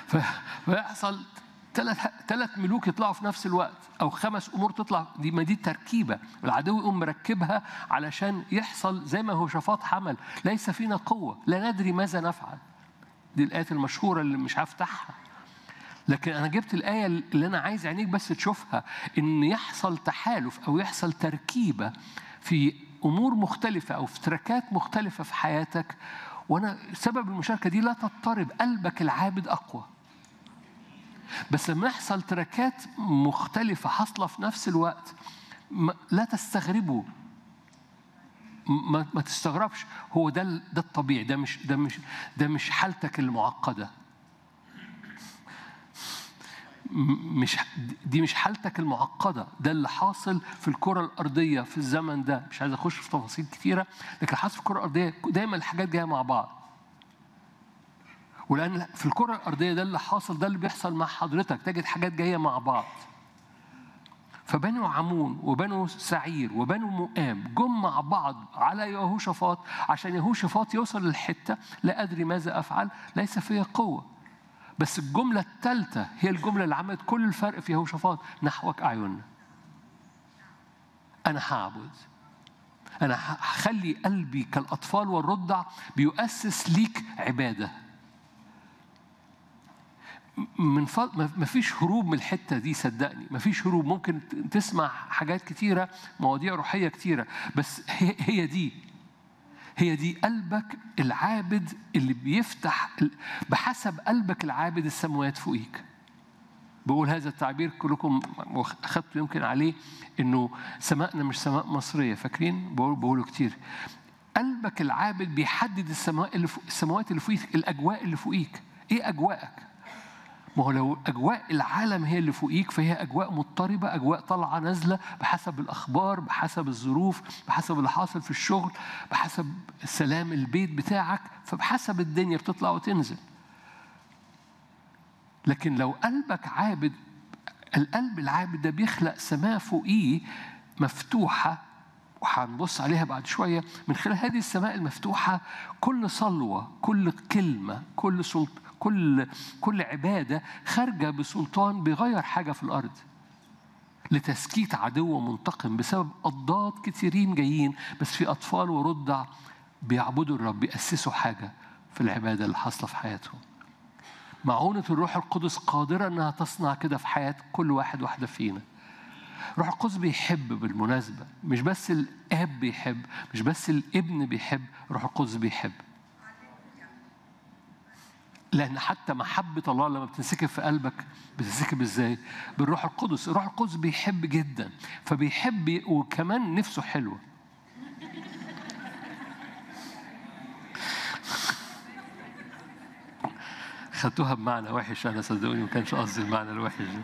فيحصل ثلاث ثلاث ملوك يطلعوا في نفس الوقت او خمس امور تطلع دي ما دي تركيبه العدو يقوم مركبها علشان يحصل زي ما هو شفاط حمل ليس فينا قوه لا ندري ماذا نفعل دي الايات المشهوره اللي مش هفتحها لكن انا جبت الايه اللي انا عايز عينيك بس تشوفها ان يحصل تحالف او يحصل تركيبه في امور مختلفه او في تركات مختلفه في حياتك وانا سبب المشاركه دي لا تضطرب قلبك العابد اقوى بس لما يحصل تركات مختلفة حاصلة في نفس الوقت لا تستغربوا ما, ما تستغربش هو ده ده الطبيعي ده مش ده مش ده مش حالتك المعقدة مش دي مش حالتك المعقده ده اللي حاصل في الكره الارضيه في الزمن ده مش عايز اخش في تفاصيل كثيره لكن حاصل في الكره الارضيه دايما الحاجات جايه مع بعض ولان في الكره الارضيه ده اللي حاصل ده اللي بيحصل مع حضرتك تجد حاجات جايه مع بعض فبنو عمون وبنو سعير وبنو مؤام جم مع بعض على يهوشافاط عشان يهوشافاط يوصل للحته لا ادري ماذا افعل ليس في قوه بس الجمله الثالثه هي الجمله اللي عملت كل الفرق في يهوشافاط نحوك اعيننا انا هعبد انا هخلي قلبي كالاطفال والرضع بيؤسس ليك عباده من فضل ما فيش هروب من الحته دي صدقني ما فيش هروب ممكن تسمع حاجات كتيره مواضيع روحيه كتيره بس هي, هي دي هي دي قلبك العابد اللي بيفتح بحسب قلبك العابد السماوات فوقيك بقول هذا التعبير كلكم اخذتوا يمكن عليه انه سمائنا مش سماء مصريه فاكرين بقول بقوله كتير قلبك العابد بيحدد السماء اللي فوق السماوات اللي فوقيك الاجواء اللي فوقيك ايه اجواءك ما هو لو أجواء العالم هي اللي فوقيك فهي أجواء مضطربة أجواء طالعة نازلة بحسب الأخبار بحسب الظروف بحسب اللي حاصل في الشغل بحسب سلام البيت بتاعك فبحسب الدنيا بتطلع وتنزل لكن لو قلبك عابد القلب العابد ده بيخلق سماء فوقيه مفتوحة وهنبص عليها بعد شوية من خلال هذه السماء المفتوحة كل صلوة كل كلمة كل سلطة كل كل عبادة خارجة بسلطان بيغير حاجة في الأرض لتسكيت عدو منتقم بسبب أضداد كثيرين جايين بس في أطفال ورضع بيعبدوا الرب بيأسسوا حاجة في العبادة اللي حاصلة في حياتهم معونة الروح القدس قادرة أنها تصنع كده في حياة كل واحد واحدة فينا روح القدس بيحب بالمناسبة مش بس الآب بيحب مش بس الابن بيحب روح القدس بيحب لأن حتى محبة الله لما بتنسكب في قلبك بتنسكب ازاي؟ بالروح القدس، الروح القدس بيحب جدا فبيحب وكمان نفسه حلوة. خدتوها بمعنى وحش أنا صدقوني ما كانش قصدي المعنى الوحش ده.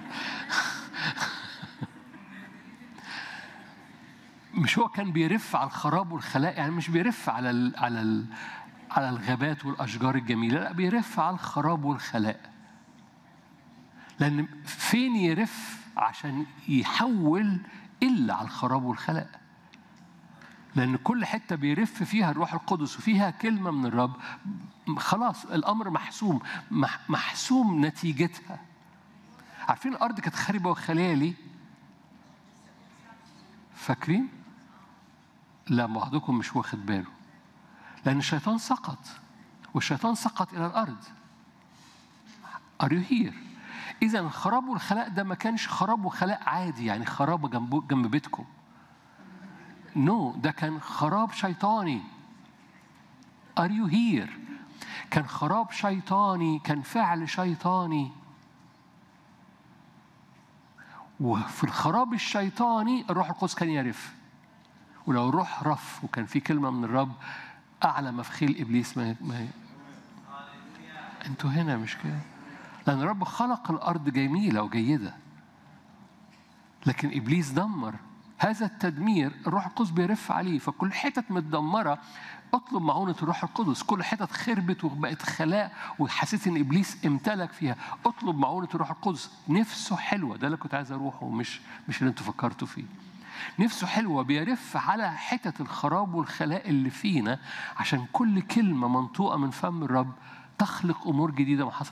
مش هو كان بيرف على الخراب والخلاء يعني مش بيرف على ال على ال على الغابات والأشجار الجميلة لا بيرف على الخراب والخلاء لأن فين يرف عشان يحول إلا على الخراب والخلاء لأن كل حتة بيرف فيها الروح القدس وفيها كلمة من الرب خلاص الأمر محسوم محسوم نتيجتها عارفين الأرض كانت خاربة وخالية ليه؟ فاكرين؟ لا بعضكم مش واخد باله لأن الشيطان سقط والشيطان سقط إلى الأرض Are you here؟ إذا الخراب والخلاء ده ما كانش خراب وخلاء عادي يعني خراب جنب جنب بيتكم نو no, ده كان خراب شيطاني Are you here؟ كان خراب شيطاني كان فعل شيطاني وفي الخراب الشيطاني الروح القدس كان يرف ولو الروح رف وكان في كلمة من الرب أعلى مفخيل إبليس ما ما أنتوا هنا مش كده لأن الرب خلق الأرض جميلة وجيدة لكن إبليس دمر هذا التدمير الروح القدس بيرف عليه فكل حتت متدمرة اطلب معونة الروح القدس كل حتت خربت وبقت خلاء وحسيت ان ابليس امتلك فيها اطلب معونة الروح القدس نفسه حلوة ده اللي كنت عايز اروحه مش مش اللي انتوا فكرتوا فيه نفسه حلوة بيرف على حتت الخراب والخلاء اللي فينا عشان كل كلمة منطوقة من فم الرب تخلق أمور جديدة ما حصل